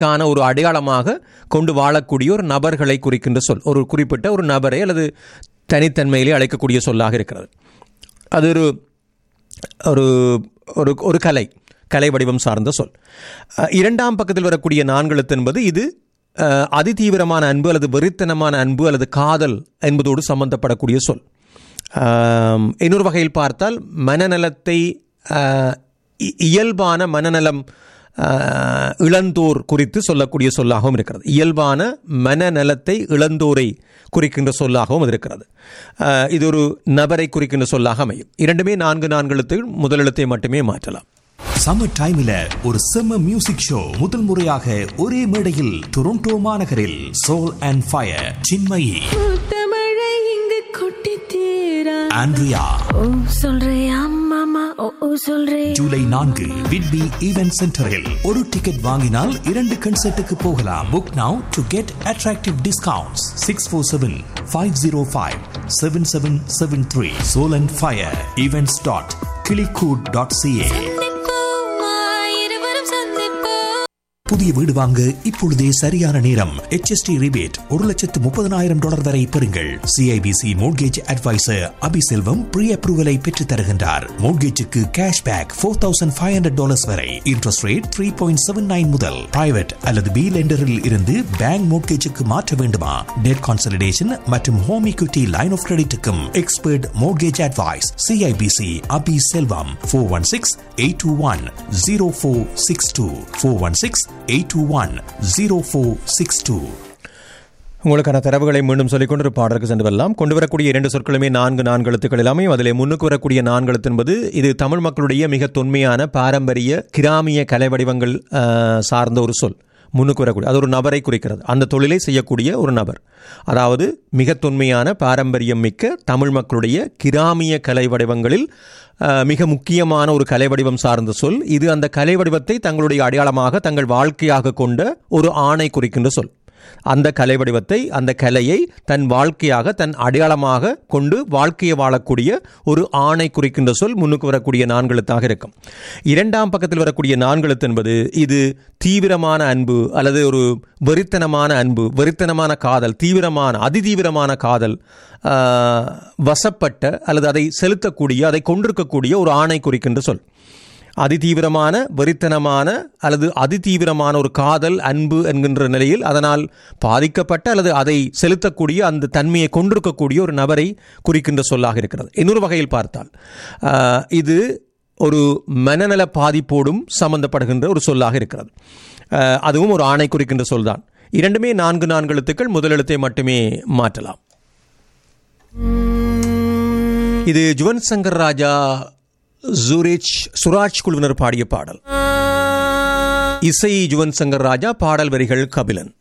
கான ஒரு அடையாளமாக கொண்டு வாழக்கூடிய ஒரு நபர்களை குறிக்கின்ற சொல் ஒரு குறிப்பிட்ட ஒரு நபரை அல்லது தனித்தன்மையிலே அழைக்கக்கூடிய சொல்லாக இருக்கிறது அது ஒரு ஒரு ஒரு ஒரு கலை கலை வடிவம் சார்ந்த சொல் அஹ், இரண்டாம் பக்கத்தில் வரக்கூடிய நான்கெழுத்து என்பது இது அஹ், அதிதீவிரமான அன்பு அல்லது வெறித்தனமான அன்பு அல்லது காதல் என்பதோடு சம்பந்தப்படக்கூடிய சொல் ஆம், இன்னொரு வகையில் பார்த்தால் மனநலத்தை அஹ், இ- இயல்பான மனநலம் அஹ், இழந்தோர் குறித்து சொல்லக்கூடிய சொல்லாகவும் இருக்கிறது இயல்பான மனநலத்தை இழந்தோரை குறிக்கின்ற சொல்லாகவும் அது இருக்கிறது அஹ், இது ஒரு நபரை குறிக்கின்ற சொல்லாக அமையும் இரண்டுமே நான்கு நான்கு எழுத்துகள் முதல் எழுத்தை மட்டுமே மாற்றலாம் சம்மர் டைம்ல ஒரு செம்ம மியூசிக் ஷோ முதல் முறையாக ஒரே மேடையில் டொரண்டோ மாநகரில் சோல் அண்ட் ஃபயர் சின்மயி முத்தமழை இங்கு கொட்டி தீரா ஆண்ட்ரியா ஓ சொல்றியா மாமா ஓ ஓ சொல்றே ஜூலை நான்கு விட்பி ஈவென்ட் சென்டரில் ஒரு டிக்கெட் வாங்கினால் இரண்டு கன்சர்ட்டுக்கு போகலாம் book now to get attractive discounts six four seven five zero five seven seven seven three soul and fire events dot கிளிகூட் டாட் சிஏ இருவரும் சந்திப்போம் புதிய வீடு வாங்க இப்பொழுதே சரியான நேரம் HST ரிபேட் ஒரு லட்சத்து முப்பதனாயிரம் டாலர் வரை பெறுங்கள் CIBC mortgage advisor Abiselvam pre அப்ரூவலை பெற்றுத் தருகின்றார் மோட்கேஜுக்கு cash back four thousand five hundred dollars வரை interest rate three point seven nine முதல் பிரைவேட் அல்லது பி லெண்டரில் இருந்து பேங்க் மோட்கேஜுக்கு மாற்ற வேண்டுமா டெட் கான்சல்டேஷன் மற்றும் ஹோம் equity லைன் ஆஃப் கிரெடிட்டுக்கும் expert mortgage advice CIBC Abi Selvam four one six eight two one zero four six two four one six eight two one zero four six two உங்களுக்கான தரவுகளை மீண்டும் சொல்லிக்கொண்டு ஒரு பாடலுக்கு சென்று வரலாம் கொண்டு வரக்கூடிய இரண்டு சொற்களுமே நான்கு நான்கு எழுத்துக்கள் எல்லாமே அதில் முன்னுக்கு வரக்கூடிய நான்கு எழுத்து என்பது இது தமிழ் மக்களுடைய மிக தொன்மையான பாரம்பரிய கிராமிய கலை வடிவங்கள் ஆஹ், சார்ந்த ஒரு சொல் முன்னுக்கு வரக்கூடிய அது ஒரு நபரை குறிக்கிறது அந்த தொழிலை செய்யக்கூடிய ஒரு நபர் அதாவது மிக தொன்மையான பாரம்பரியம் மிக்க தமிழ் மக்களுடைய கிராமிய கலை வடிவங்களில் ஆஹ், மிக முக்கியமான ஒரு கலை வடிவம் சார்ந்த சொல் இது அந்த கலை வடிவத்தை தங்களுடைய அடையாளமாக தங்கள் வாழ்க்கையாக கொண்ட ஒரு ஆணை குறிக்கின்ற சொல் அந்த கலை வடிவத்தை அந்த கலையை தன் வாழ்க்கையாக தன் அடையாளமாக கொண்டு வாழ்க்கையை வாழக்கூடிய ஒரு ஆணை குறிக்கின்ற சொல் முன்னுக்கு வரக்கூடிய நான்கெழுத்தாக இருக்கும் இரண்டாம் பக்கத்தில் வரக்கூடிய நான்கெழுத்து என்பது இது தீவிரமான அன்பு அல்லது ஒரு வெறித்தனமான அன்பு வெறித்தனமான காதல் தீவிரமான அதிதீவிரமான காதல் ஆஹ், வசப்பட்ட அல்லது அதை செலுத்தக்கூடிய அதை கொண்டிருக்கக்கூடிய ஒரு ஆணை குறிக்கின்ற சொல் அதிதீவிரமான வெறித்தனமான அல்லது அதிதீவிரமான ஒரு காதல் அன்பு என்கின்ற நிலையில் அதனால் பாதிக்கப்பட்ட அல்லது அதை செலுத்தக்கூடிய அந்த தன்மையை கொண்டிருக்கக்கூடிய ஒரு நபரை குறிக்கின்ற சொல்லாக இருக்கிறது இன்னொரு வகையில் பார்த்தால் ஆஹ், இது ஒரு மனநல பாதிப்போடும் சம்பந்தப்படுகின்ற ஒரு சொல்லாக இருக்கிறது ஆஹ், அதுவும் ஒரு ஆணை குறிக்கின்ற சொல்தான் இரண்டுமே நான்கு நான்கு எழுத்துக்கள் முதல் எழுத்தை மட்டுமே மாற்றலாம் இது ஜுவன் சங்கர் ராஜா ஜூரிச் சுராஜ் குழுவினர் பாடிய பாடல் இசை ஜுவன் சங்கர் ராஜா பாடல் வரிகள் கபிலன்